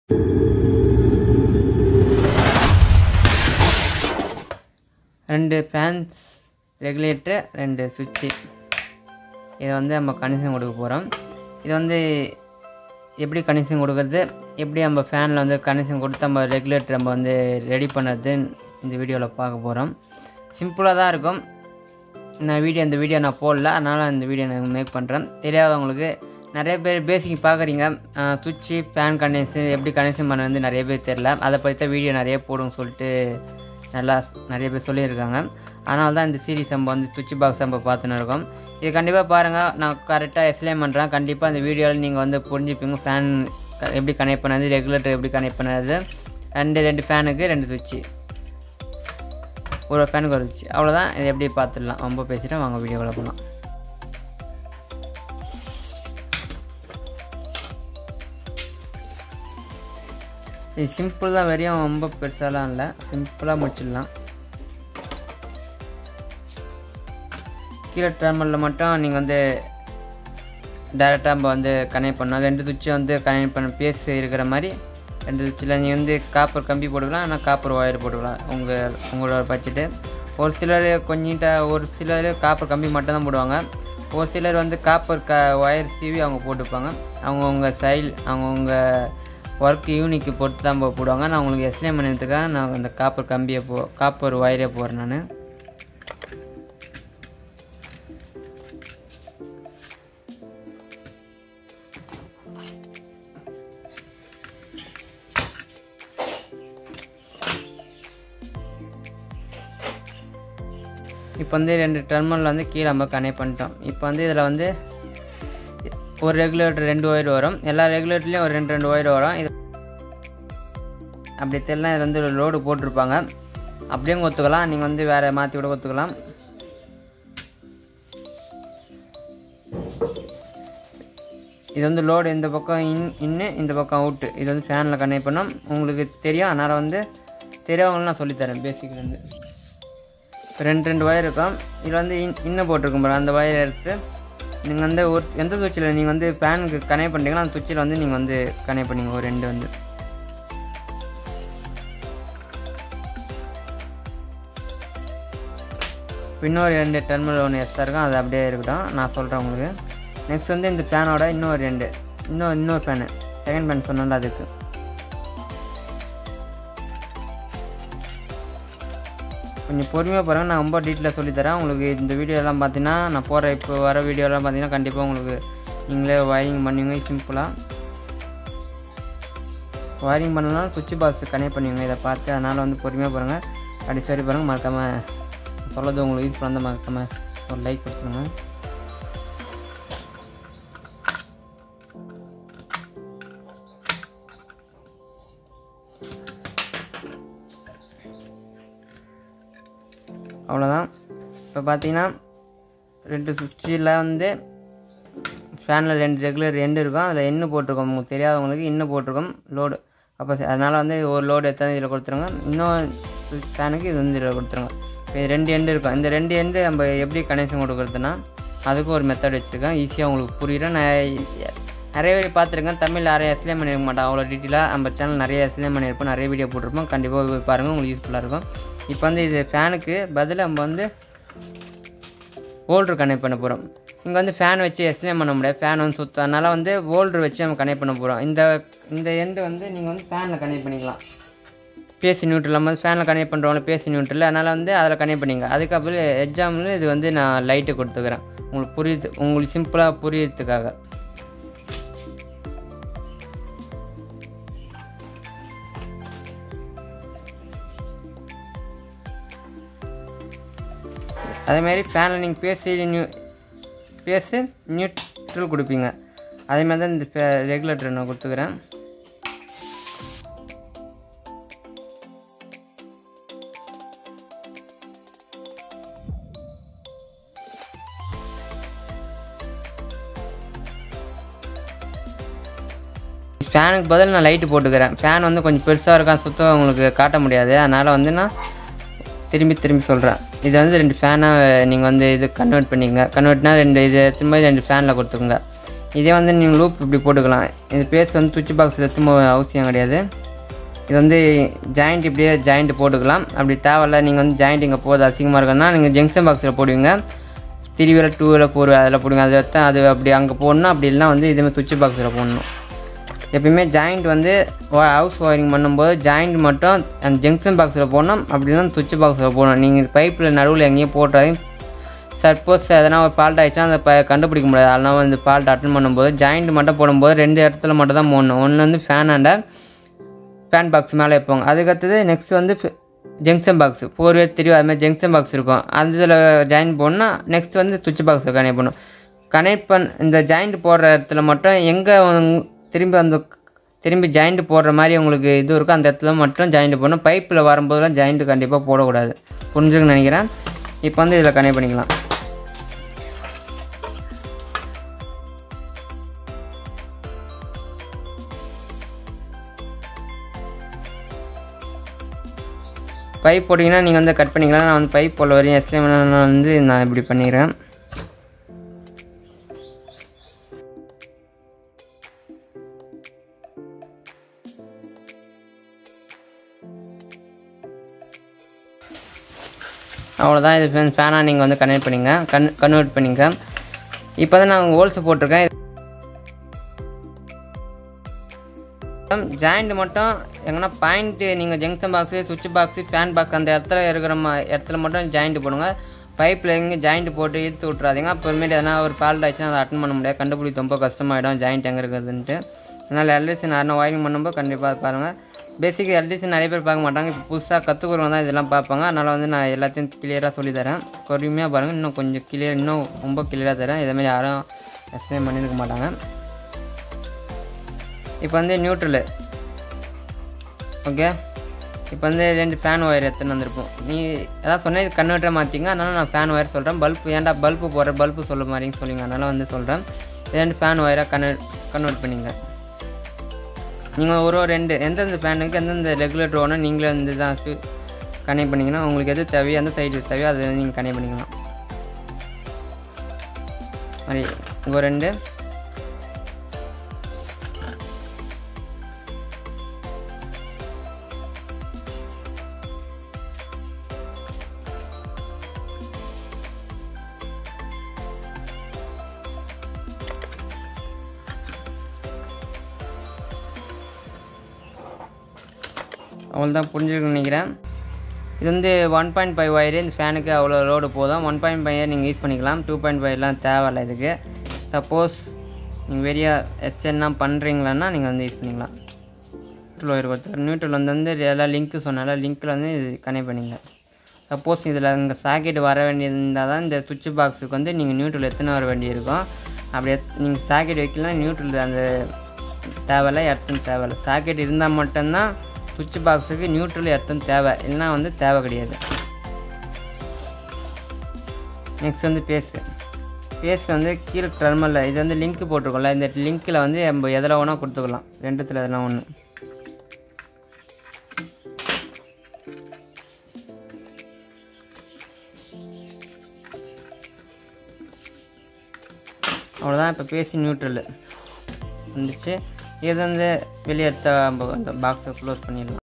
ரெண்டு fans regulator ரெண்டு சுவிட்சு இதை வந்து நம்ம கனெக்ஷன் கொடுக்க போகிறோம் இது வந்து எப்படி கனெக்ஷன் கொடுக்கறது எப்படி நம்ம ஃபேனில் வந்து கனெக்ஷன் கொடுத்து நம்ம ரெகுலேட்டர் நம்ம வந்து ரெடி பண்ணுறது இந்த வீடியோவில் பார்க்க போகிறோம் சிம்பிளாக தான் இருக்கும் நான் வீடியோ இந்த வீடியோ நான் போடல அதனால் இந்த வீடியோ நான் மேக் பண்ணுறேன் தெரியாதவங்களுக்கு நிறைய பேர் பேசிக் பார்க்குறீங்க சுவிட்சு ஃபேன் கனெக்ஷன் எப்படி கனெக்ஷன் பண்ண வந்து நிறைய பேர் தெரில அதை பற்றி தான் வீடியோ நிறைய போடுன்னு சொல்லிட்டு நல்லா நிறைய பேர் சொல்லியிருக்காங்க அதனால தான் இந்த சீரிஸ் நம்ம வந்து சுவிட்ச் பாக்ஸ் நம்ம பார்த்துன்னு இருக்கோம் இது கண்டிப்பாக பாருங்கள் நான் கரெக்டாக எக்ஸ்பிளைன் பண்ணுறேன் கண்டிப்பாக இந்த வீடியோவில் நீங்கள் வந்து புரிஞ்சுப்பீங்க ஃபேன் எப்படி கனெக்ட் பண்ணது ரெகுலேட்டர் எப்படி கனெக்ட் பண்ணது ரெண்டு ரெண்டு ஃபேனுக்கு ரெண்டு சுவிட்சு ஒரு ஃபேனுக்கு ஒரு சுவிட்ச் அவ்வளோதான் இதை எப்படி பார்த்துடலாம் ரொம்ப பேசிட்டேன் வாங்க வீடியோவில் போகலாம் இது சிம்பிள் தான் வெறியும் ரொம்ப பெருசாலாம் இல்லை சிம்பிளாக முடிச்சிடலாம் கீழே டெர்மலில் மட்டும் நீங்கள் வந்து டேரெக்டாக நம்ம வந்து கனெக்ட் பண்ணலாம் ரெண்டு சுவிட்சை வந்து கனெக்ட் பண்ண பேஸ் இருக்கிற மாதிரி ரெண்டு சுவிட்சில் நீங்கள் வந்து காப்பர் கம்பி போட்டுக்கலாம் ஆனால் காப்பர் ஒயர் போட்டுக்கலாம் உங்கள் உங்களோட பட்ஜெட்டு ஒரு சிலர் கொஞ்சம் ஒரு சிலர் காப்பர் கம்பி மட்டும் தான் போடுவாங்க ஒரு சிலர் வந்து காப்பர் க ஒயர் சீவி அவங்க போட்டுப்பாங்க அவங்கவுங்க ஸ்டைல் அவங்கவுங்க ஒர்க் யூனிக்கு பொறுத்து தான் போ- போடுவாங்க நான் உங்களுக்கு எக்ஸ்பிளைன் பண்ணதுக்காக நான் அந்த காப்பர் கம்பியை போ காப்பர் ஒயரே போடுறேன் நான் இப்போ வந்து ரெண்டு டெர்மினல் வந்து கீழே நம்ம கனெக்ட் பண்ணிட்டோம் இப்போ வந்து இதில் வந்து ஒரு ரெகுலேட்டர் ரெண்டு ஒயர் வரும் எல்லா ரெகுலேட்டர்லேயும் ஒரு ரெண்டு ரெண்டு ஒயர் வரும் இது அப்படி தெரியல இது வந்து லோடு போட்டிருப்பாங்க அப்படியும் ஒத்துக்கலாம் நீங்கள் வந்து வேறு மாற்றி கூட ஒத்துக்கலாம் இது வந்து லோடு இந்த பக்கம் இன் இன்னு இந்த பக்கம் அவுட்டு இது வந்து ஃபேனில் கனெக்ட் பண்ணோம் உங்களுக்கு தெரியும் அதனால் வந்து தெரியாதவங்களும் நான் சொல்லித்தரேன் பேசிக்லேருந்து ரெண்டு ரெண்டு ஒயர் இருக்கும் இதில் வந்து இன் இன்னும் போட்டிருக்கும் பாரு அந்த ஒயர் எடுத்து நீங்கள் வந்து ஒரு எந்த சுவிட்சில் நீங்கள் வந்து ஃபேனுக்கு கனெக்ட் பண்ணுறீங்களோ அந்த சுவிட்சில் வந்து நீங்கள் வந்து கனெக்ட் பண்ணிங்க ஒரு ரெண்டு வந்து இப்ப இன்னொரு ரெண்டு டெர்மினல் ஒன்று எக்ஸ்ட்ரா இருக்கும் அது அப்படியே இருக்கட்டும் நான் சொல்கிறேன் உங்களுக்கு நெக்ஸ்ட் வந்து இந்த ஃபேனோட இன்னொரு ரெண்டு இன்னும் இன்னொரு ஃபேனு செகண்ட் ஃபேன் சொன்னல அதுக்கு கொஞ்சம் பொறுமையாக பாருங்கள் நான் ரொம்ப டீட்டெயிலாக சொல்லித்தரேன் உங்களுக்கு இந்த வீடியோலாம் பார்த்தீங்கன்னா நான் போகிற இப்போ வர வீடியோலாம் பார்த்தீங்கன்னா கண்டிப்பாக உங்களுக்கு நீங்களே வயரிங் பண்ணுவீங்க சிம்பிளாக வயரிங் பண்ணலாம் சுவிட்ச் பாக்ஸ் கனெக்ட் பண்ணுவீங்க இதை பார்த்து அதனால் வந்து பொறுமையாக பாருங்கள் அப்படி சரி பாருங்கள் மறக்காமல் சொல்கிறது உங்களுக்கு யூஸ் பண்ணால் மறக்காமல் ஒரு லைக் கொடுத்துருங்க அவ்வளோதான் இப்போ பார்த்தீங்கன்னா ரெண்டு சுவிட்சில் வந்து ஃபேனில் ரெண்டு ரெகுலர் எண்டு இருக்கும் அதில் எண்ணு போட்டிருக்கோம் உங்களுக்கு தெரியாதவங்களுக்கு இன்னும் போட்டிருக்கோம் லோடு அப்போ அதனால் வந்து ஒரு லோடு எத்தனை இதில் கொடுத்துருங்க இன்னும் ஃபேனுக்கு இது வந்து இதில் கொடுத்துருங்க இப்போ இது ரெண்டு எண்டு இருக்கும் இந்த ரெண்டு எண்டு நம்ம எப்படி கனெக்ஷன் கொடுக்குறதுனா அதுக்கும் ஒரு மெத்தட் வச்சுருக்கேன் ஈஸியாக உங்களுக்கு புரியுற நான் நிறைய பேர் பார்த்துருக்கேன் தமிழ் நிறைய எக்ஸ்பிளைன் பண்ணியிருக்க மாட்டேன் அவ்வளோ டீட்டெயிலாக நம்ம சேனல் நிறைய எக்ஸ்பிளைன் பண்ணியிருப்போம் நிறைய வீடியோ போட்டிருப்போம் கண்டிப்பாக போய் பாருங்கள் உங்களுக்கு யூஸ்ஃபுல்லாக இருக்கும் இப்போ வந்து இது ஃபேனுக்கு பதில் நம்ம வந்து ஹோல்டர் கனெக்ட் பண்ண போகிறோம் இங்கே வந்து ஃபேன் வச்சு எக்ஸ்பிளைன் பண்ண முடியாது ஃபேன் வந்து சுத்தம் அதனால் வந்து ஹோல்டர் வச்சு நம்ம கனெக்ட் பண்ண போகிறோம் இந்த இந்த எண்டு வந்து நீங்கள் வந்து ஃபேனில் கனெக்ட் பண்ணிக்கலாம் பேசி நியூட்ரல் நம்ம வந்து ஃபேனில் கனெக்ட் பண்ணுறவங்கள பேசி நியூட்ரல் அதனால் வந்து அதில் கனெக்ட் பண்ணிங்க அதுக்கப்புறம் எக்ஸாம்பிள் இது வந்து நான் லைட்டு கொடுத்துக்கிறேன் உங்களுக்கு புரியுது உங்களுக்கு சிம்பிளாக புரியறதுக்காக அதேமாதிரி ஃபேனில் நீங்கள் பேசி நியூ பேசி நியூட்ரல் கொடுப்பீங்க அதேமாதிரி தான் இந்த ரெகுலேட்டர் நான் கொடுத்துக்கிறேன் ஃபேனுக்கு பதில் நான் லைட்டு போட்டுக்கிறேன் ஃபேன் வந்து கொஞ்சம் பெருசாக இருக்கான் சுத்தம் உங்களுக்கு காட்ட முடியாது அதனால் வந்து நான் திரும்பி திரும்பி சொல்கிறேன் இது வந்து ரெண்டு ஃபேனாக நீங்கள் வந்து இது கன்வெர்ட் பண்ணிக்கங்க கன்வெர்ட்னா ரெண்டு இது திரும்ப ரெண்டு ஃபேனில் கொடுத்துக்கோங்க இதே வந்து நீங்கள் லூப் இப்படி போட்டுக்கலாம் இது பேஸ் வந்து சுவிட்ச் பாக்ஸ் எத்தும் அவசியம் கிடையாது இது வந்து ஜாயிண்ட் இப்படியே ஜாயிண்ட் போட்டுக்கலாம் அப்படி தேவையில்ல நீங்கள் வந்து ஜாயிண்ட் இங்கே போகுது அசிங்கமாக இருக்குன்னா நீங்கள் ஜங்ஷன் பாக்ஸில் போடுவீங்க three wheeler two wheeler four அதில் போடுங்க அதை தான் அது அப்படி அங்கே போடணும் அப்படி இல்லைனா வந்து இதுமாதிரி சுவிட்ச் பாக்ஸில் போடணும் எப்பயுமே ஜாயிண்ட் வந்து ஹவுஸ் ஒயரிங் பண்ணும்போது ஜாயிண்ட் மட்டும் அந்த ஜங்ஷன் பாக்ஸில் போடணும் அப்படி இல்லைனா சுவிட்ச் பாக்ஸில் போடணும் நீங்கள் பைப்பில் நடுவில் எங்கேயும் போட்டாதையும் சப்போஸ் எதனா ஒரு ஃபால்ட் ஆயிடுச்சுன்னா அதை ப கண்டுபிடிக்க முடியாது அதனால் வந்து ஃபால்ட் அட்டன் பண்ணும்போது ஜாயிண்ட் மட்டும் போடும்போது ரெண்டு இடத்துல மட்டும் தான் போடணும் ஒன்று வந்து ஃபேன் ஆண்ட ஃபேன் பாக்ஸ் மேலே வைப்போங்க அதுக்கடுத்தது நெக்ஸ்ட் வந்து junction box four way three அதுமாதிரி ஜங்ஷன் பாக்ஸ் இருக்கும் அந்த இதில் ஜாயின் போடணும்னா நெக்ஸ்ட் வந்து சுவிட்ச் பாக்ஸில் கனெக்ட் பண்ணணும் கனெக்ட் பண் இந்த ஜாயிண்ட் போடுற இடத்துல மட்டும் எங்கே திரும்பி அந்த திரும்பி ஜாயிண்ட் போடுற மாதிரி உங்களுக்கு இது இருக்கோ அந்த இடத்துல மட்டும் ஜாயிண்ட் போடணும் பைப்பில் வரும்போதெல்லாம் ஜாயிண்ட் கண்டிப்பாக போடக்கூடாது புரிஞ்சுக்கன்னு நினைக்கிறேன் இப்போ வந்து இதில் கனெக்ட் பண்ணிக்கலாம் பைப் போட்டிங்கன்னா நீங்கள் வந்து கட் பண்ணிக்கலாம் நான் வந்து பைப் போல வரையும் எஸ்எம் வந்து நான் இப்படி பண்ணிடுறேன் அவ்வளோதான் இது ஃபேன் ஃபேனாக நீங்கள் வந்து கனெக்ட் பண்ணிங்க கன் கன்வெர்ட் பண்ணிங்க இப்போ தான் நான் ஹோல்ஸ் போட்டிருக்கேன் ஜாயிண்ட் மட்டும் எங்கன்னா பாயிண்ட்டு நீங்கள் ஜங்ஷன் பாக்ஸு சுவிட்ச் பாக்ஸு ஃபேன் பாக்ஸ் அந்த இடத்துல இருக்கிற மா இடத்துல மட்டும் ஜாயிண்ட் போடுங்க பைப்பில் எங்கே ஜாயிண்ட் போட்டு இழுத்து விட்றாதீங்க அப்புறமேட்டு எதனா ஒரு ஃபால்ட் ஆச்சுன்னா அதை அட்டன் பண்ண முடியாது கண்டுபிடிக்க ரொம்ப கஷ்டமாயிடும் ஜாயிண்ட் எங்கே இருக்குதுன்ட்டு அதனால் எல்டிசி நான் ஒயரிங் பண்ணும்போது கண்டிப்பாக பாருங்கள் பேசிக் எல்டிசி நிறைய பேர் பார்க்க மாட்டாங்க இப்போ புதுசாக கற்றுக்குறவங்க தான் இதெல்லாம் பார்ப்பாங்க அதனால் வந்து நான் எல்லாத்தையும் கிளியராக சொல்லி தரேன் பொறுமையாக பாருங்கள் இன்னும் கொஞ்சம் கிளியர் இன்னும் ரொம்ப கிளியராக தரேன் இதேமாதிரி யாரும் எக்ஸ்பிளைன் பண்ணியிருக்க மாட்டாங்க இப்போ வந்து நியூட்ரலு ஓகே இப்போ வந்து ரெண்டு ஃபேன் ஒயர் எடுத்துன்னு வந்திருப்போம் நீ அதான் சொன்னேன் கன்வெர்ட்டரை மாற்றிங்க அதனால நான் ஃபேன் ஒயர் சொல்கிறேன் பல்ப் ஏன்டா பல்பு போடுற பல்பு சொல்ல மாதிரின்னு சொல்லுங்க அதனால் வந்து சொல்கிறேன் ரெண்டு ஃபேன் ஒயராக கன்வெர்ட் கன்வெர்ட் பண்ணிங்க நீங்கள் ஒரு ஒரு ரெண்டு எந்தெந்த ஃபேனுக்கு எந்தெந்த ரெகுலேட்டர் வேணும் நீங்களே வந்து தான் கனெக்ட் பண்ணிங்கன்னா உங்களுக்கு எது தேவையோ எந்த சைடு தேவையோ அதை நீங்கள் கனெக்ட் பண்ணிக்கலாம் மாதிரி இங்கே ரெண்டு அவ்வளோதான் புரிஞ்சுக்கணும்னு நினைக்கிறேன் இது வந்து ஒன் பாயிண்ட் ஃபைவ் ஒயரு இந்த ஃபேனுக்கு அவ்வளோ லோடு போதும் ஒன் பாயிண்ட் ஃபைவ் நீங்கள் யூஸ் பண்ணிக்கலாம் டூ பாயிண்ட் ஃபைவ்லாம் தேவையில்ல இதுக்கு சப்போஸ் நீங்கள் வெளியே ஹெச்என்னா பண்ணுறீங்களான்னா நீங்கள் வந்து யூஸ் பண்ணிக்கலாம் நியூட்ரல் ஒயர் கொடுத்துருக்கேன் நியூட்ரல் வந்து வந்து எல்லாம் லிங்க்கு சொன்னால லிங்க்கில் வந்து இது கனெக்ட் பண்ணிங்க சப்போஸ் இதில் இங்கே சாக்கெட் வர வேண்டியிருந்தால் தான் இந்த சுவிட்ச் பாக்ஸுக்கு வந்து நீங்கள் நியூட்ரல் எத்தனை வர வேண்டியிருக்கும் அப்படி எத் நீங்கள் சாக்கெட் வைக்கலாம் நியூட்ரல் அந்த தேவையில்ல எர்த்தன் தேவையில்ல சாக்கெட் இருந்தால் மட்டும்தான் சுவிட்ச் பாக்ஸுக்கு நியூட்ரல் எர்த்தன் தேவை இல்லைனா வந்து தேவை கிடையாது நெக்ஸ்ட் வந்து பேஸு பேஸ் வந்து கீழே டெர்மலில் இது வந்து லிங்க் போட்டிருக்கோம்ல இந்த லிங்க்கில் வந்து நம்ம எதில் வேணால் கொடுத்துக்கலாம் ரெண்டுத்தில் எதனா ஒன்று அவ்வளோதான் இப்போ பேசி நியூட்ரல் வந்துச்சு இது வந்து வெளியே எடுத்த அந்த பாக்ஸை க்ளோஸ் பண்ணிடலாம்